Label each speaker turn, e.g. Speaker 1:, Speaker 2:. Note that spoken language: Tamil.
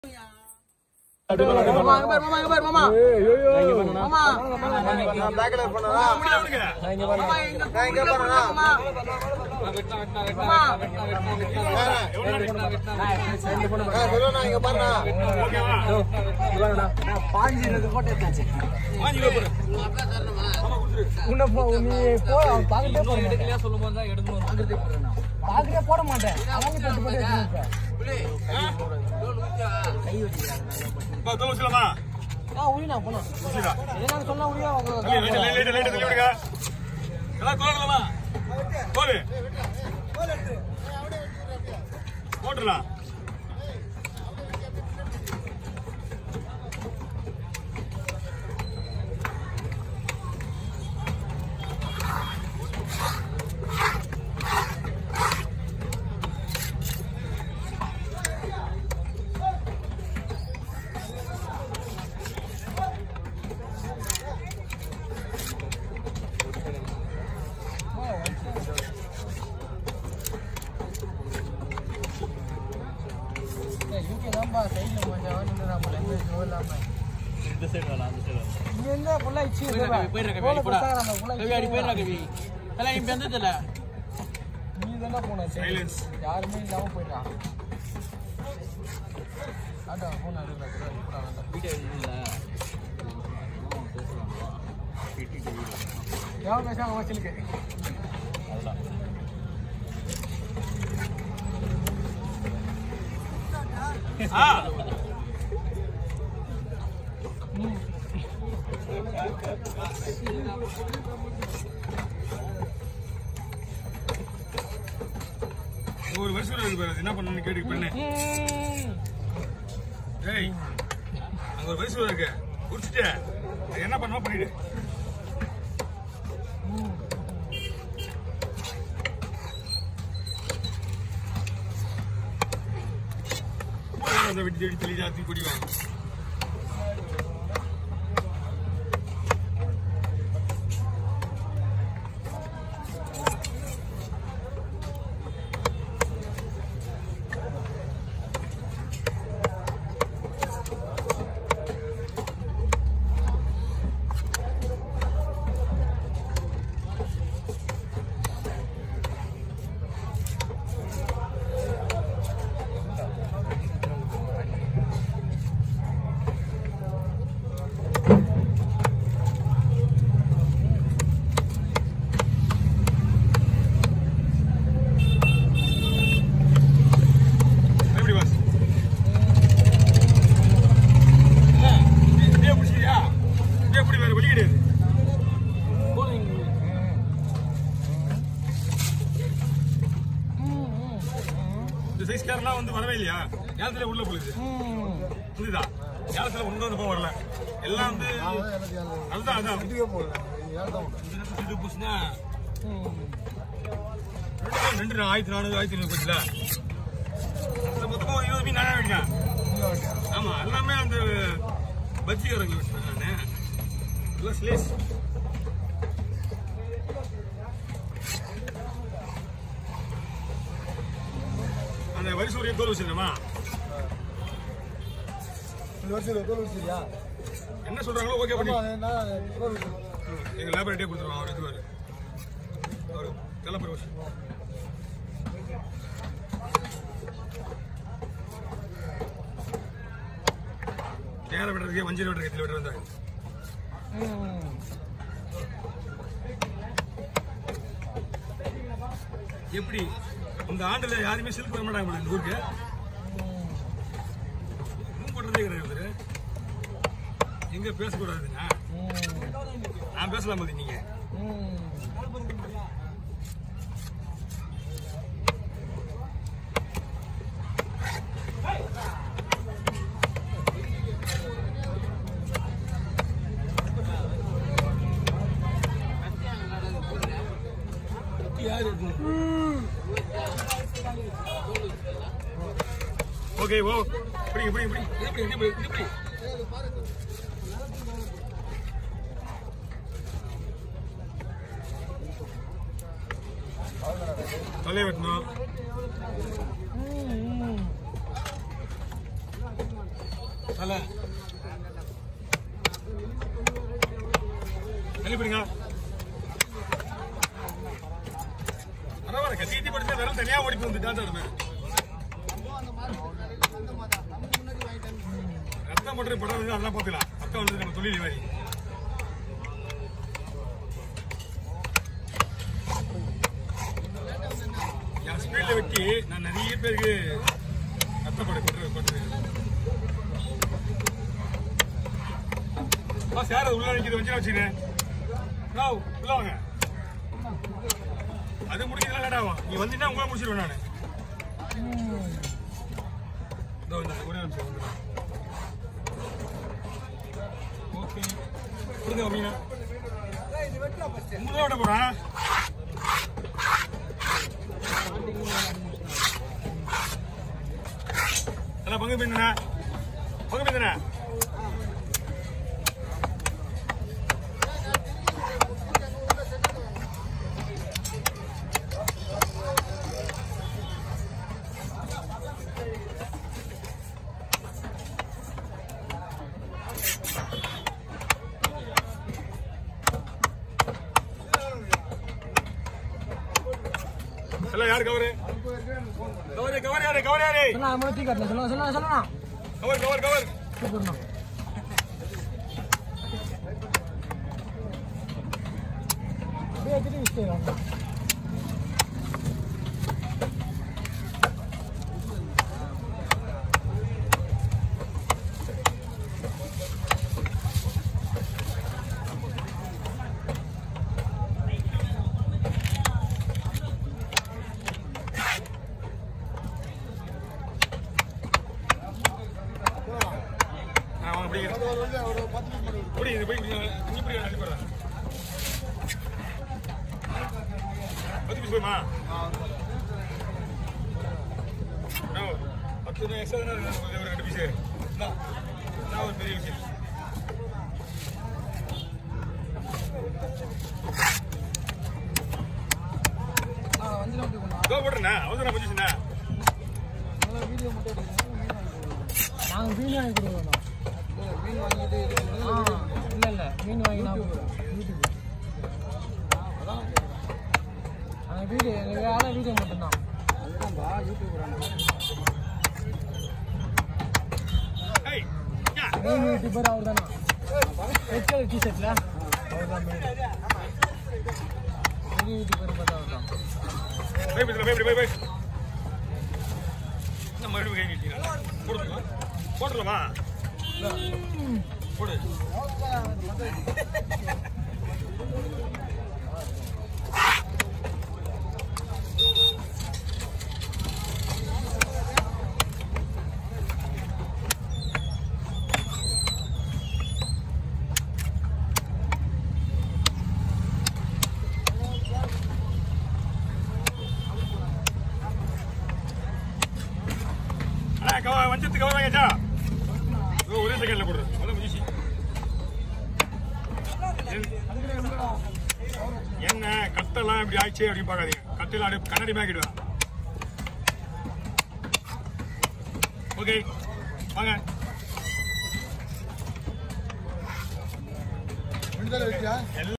Speaker 1: மாமா இங்க பாரு மாமா இங்க பாரு மாமா மாமா
Speaker 2: நான் பேக்ல பண்ணா
Speaker 1: மாமா இங்க இங்க பாரு மாமா மாமா
Speaker 2: சொல்லுண்ணா இங்க பாருண்ணா
Speaker 3: உன்னை போ நீ போ அவன் பாக்கெட்டே போட மாட்டேன் சொல்லும் போது தான் எடுக்கணும் பாக்கெட்டே போட மாட்டேன் அவங்க தட்டு போட்டு வச்சிருக்க ஆ உயினா போனா என்ன சொன்னா உயியா அவங்க
Speaker 4: போட்டுலாம்
Speaker 3: யூகே தான்ப்பா சைடில் கொஞ்சம் நின்றுறாமல எந்த இதுவும் இல்லாம இங்க இருந்தா ஃபுல்லா இச்சி நீ தானே போன
Speaker 4: Silence.
Speaker 3: யாருமே இல்லாம போயிட்டான் ஆட்டோ போன் எவன் பேசாம வச்சிருக்கு
Speaker 4: ஒரு வருஷம் இருக்கு பாரு அது என்ன பண்ணணும்னு கேட்டு பண்ணு டேய் அங்க ஒரு வயசு இருக்கு குடிச்சிட்டு அது என்ன பண்ணுமோ பண்ணிடு அந்த வெட்டி தேடி தெளி ஜாத்தி குடிவாங்க எப்படி பாஸ் இப்படியே பிடிச்சியா இப்படியே பிடி வேற வழி கிடையாது இந்த சைஸ்காரெல்லாம் வந்து வரவே இல்லையா ஏலத்துல உள்ள போகுது புரியுதா ஏலத்துல ஒன்று வந்து போக வரல எல்லாம் வந்து அதுதான் அதான் இது புதுசுனா ரெண்டு ரெண்டு ஆயிரத்தி நானூறு ஆயிரத்தி ஐநூறு போச்சுல இந்த மொத்தமா ஒரு இருபது மீன் நானே வெடிக்கேன் ஆமா எல்லாமே அந்த பஜ்ஜி வரங்க வச்சேன் நானு எல்லாம் ஸ்லேஸ் அந்த வரிசூரிய தோல் வச்சிருக்கமா
Speaker 2: இந்த வருஷம் தோல் வச்சிருக்கியா
Speaker 4: என்ன சொல்றாங்களோ ஓகே பண்ணி
Speaker 2: நான் தோல்
Speaker 4: எங்க லேபரேட்டே கொடுத்துருவோம் அவர் இதுவாரு அவர் கலப்பர் வருஷம் நேர விடுறதுக்கே வஞ்சிர விடுற கத்தில விட்டு வந்தாங்க எப்படி இந்த ஆண்டுல யாருமே சில்க் வர மாட்டாங்க போல இந்த ஊருக்கு இன்னும் போடுறதே கிடையாது இவரு. எங்க பேசக்கூடாதுங்க நான் பேசலாம் போது நீங்க ஓகே ஓ பிடிங்க பிடிங்க பிடிங்க இது பிடி இது பிடி இது பிடி தலையை வெட்டணும் நல்ல தள்ளி போடுங்க பரவாயில்ல கத்தி படிச்சா வெறும் தனியா ஓடி வந்து டான்ஸ் ஆடுமே ரத்தம் மட்டும் படம் வந்து அதெல்லாம் பார்த்துக்கலாம் ரத்தம் வந்து நம்ம தொழில் மாதிரி என் ஸ்பீட்ல வெட்டி நான் நிறைய பேருக்கு ரத்தப்படை கொண்டு கொண்டு பாஸ் யார் அது உள்ள நிற்கிது வச்சு வச்சுக்கிறேன் உள்ள வாங்க அது முடிக்கிறதுலாம் லேட் ஆகும் நீ வந்தீங்கன்னா உங்களை முடிச்சிருவேன் நான் இதோ இந்த ஒரே நிமிஷம் வந்துடுறேன். ஓகே கொடுங்க மீனா உங்களை விட போறேன் எல்லாம் பங்கு பின்னா பங்கு பின்னா எல்லாம் யாரு கவரு கவரு கவர் யாரு கவர் யாரு
Speaker 3: சொன்னா அது தூக்கி காட்டல சொல்லுங்க சொல்லுங்க சொல்லுங்க
Speaker 4: கவர் கவர் கவர்
Speaker 3: சூப்பர்ண்ணா அப்படியே திரும்பி ஸ்டே வாங்க
Speaker 4: ஆ வாங்க பிடிங்க
Speaker 2: ஒரு வந்து ஒரு பத்து நிமிஷம் பண்ணி
Speaker 4: பிடி இது போய் இங்கே பிடி அனுப்பி போடுறேன் பத்து பீஸ் போயுமா ஆ, பத்து எக்ஸ்ட்ரா தானே இருக்கு. ஒரு ரெண்டு பீஸு இந்தா. இந்தா ஒரு பெரிய விஷயம்
Speaker 3: வஞ்சிரம் அப்படி பண்ணா
Speaker 4: இதோ போட்டுருண்ணா அவசரம் கொஞ்சம்
Speaker 3: வீடியோ மட்டும் எடுக்கணும் நாங்கள் மீன் வாங்கி கொடுக்கணும் மீன் வாங்கிட்டு இல்லை இல்லை மீன் வாங்கி நான் யூடியூப் நாங்கள் வீடியோ எங்கள் வேலை வீடியோ மட்டும்தான் அதுதான்ப்பா யூடியூப்
Speaker 4: ஏய் யா.
Speaker 3: மெயின் யூடியூபர் அவர் தானா ஹெச்எல் டிஷர்ட்ல அவர் தான் மெயின் பெரிய யூடியூபர் பார்த்தா அவர் தான்
Speaker 4: போய் பேசுறேன் போய் போய் போய் என்ன மறுபடியும் கை நீட்டிங்களா போட்டுக்கலாம் போட்டுடலாமா போடு அண்ணா கவ வஞ்சத்து கவர் வாங்கியாச்சா இதோ ஒரே செகண்ட்ல போடுறேன் அதான் முடிச்சு என்ன கட்டெல்லாம் இப்படி ஆயிடுச்சு அப்படின்னு பார்க்காதீங்க கட்டெல்லாம் அப்படியே கண்ணாடி மேக்கிடுவேன் ஓகே வாங்க
Speaker 2: விடுதலை வச்சியா
Speaker 4: எல்லாம்